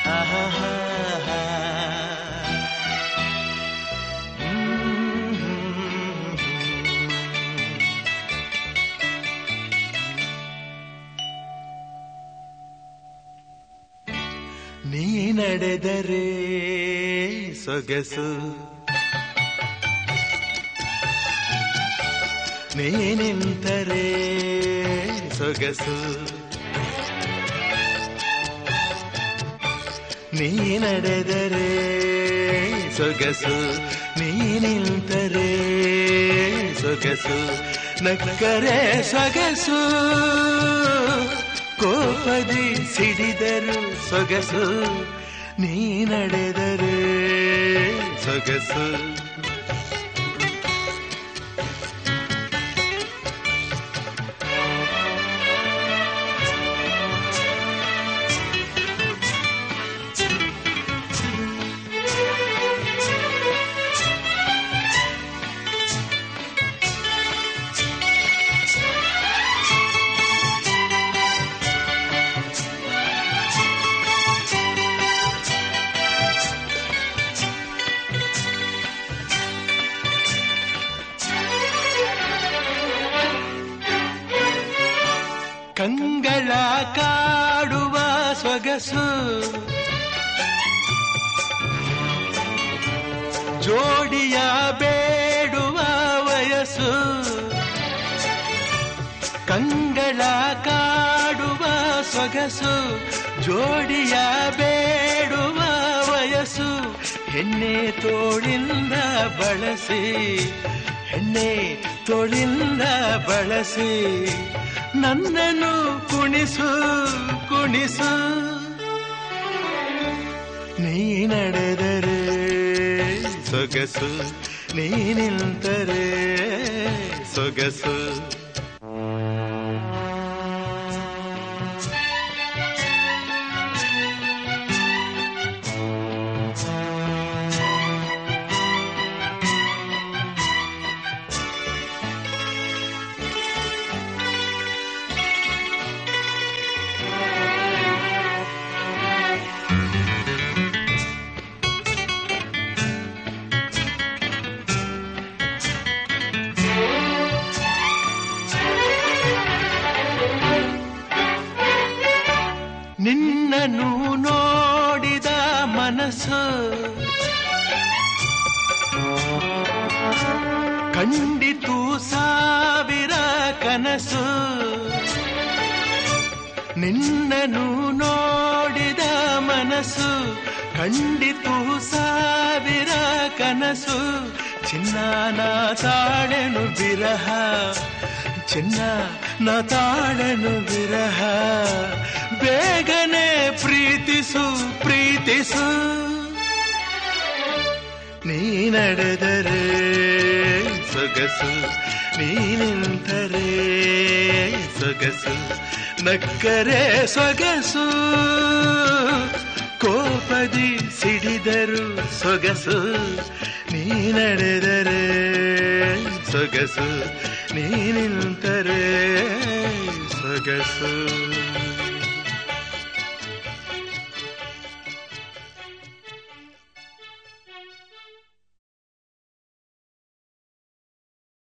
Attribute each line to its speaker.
Speaker 1: ಆಹಾಹಾಹಾ. ನೀ ನಡೆದರೆ ಸೊಗಸು ನೀ ನಿಂತರೆ ಸೊಗಸು ನೀ ನಡೆದರೆ ಸೊಗಸು ನೀ ನಿಂತರೆ ಸೊಗಸು ನಕ್ಕರೆ ಸೊಗಸು ಕೋಪದಿ ಸಿಡಿದರು ಸೊಗಸು ನೀ ನಡೆದರೆ ಸೊಗಸು ಕಂಗಳ ಕಾಡುವ ಸೊಗಸು ಜೋಡಿಯ ಬೇಡುವ ವಯಸ್ಸು ಕಂಗಳ ಕಾಡುವ ಸೊಗಸು ಜೋಡಿಯ ಬೇಡುವ ವಯಸ್ಸು ಹೆಣ್ಣೆ ತೋಳಿಂದ ಬಳಸಿ ಹೆಣ್ಣೆ ತೋಳಿಂದ ಬಳಸಿ ನನ್ನನ್ನು ಕುಣಿಸು ಕುಣಿಸು ನೀ ನಡೆದರೆ ಸೊಗಸು ನೀ ನಿಂತರೆ ಸೊಗಸು ನಿನ್ನನ್ನು ನೋಡಿದ ಮನಸ್ಸು ಕಂಡಿತು ಸಾವಿರ ಕನಸು ನಿನ್ನನ್ನು ನೋಡಿದ ಮನಸ್ಸು ಕಂಡಿತು ಸಾವಿರ ಕನಸು ಚಿನ್ನ ತಾಳೆನು ಬಿರಹ ಚಿನ್ನ ನ ತಾಳೆನು ವಿರಹ ಬೇಗನೆ ಪ್ರೀತಿಸು ಪ್ರೀತಿಸು ನೀ ನಡೆದರೆ ಸೊಗಸು ನೀ ನಿಂತರೆ ಸೊಗಸು ನಕ್ಕರೆ ಸೊಗಸು ಕೋಪದಿ ಸಿಡಿದರು ಸೊಗಸು ನೀ ನಡೆದರೆ ಸೊಗಸು ನೀ ನಿಂತರೆ ಸೊಗಸು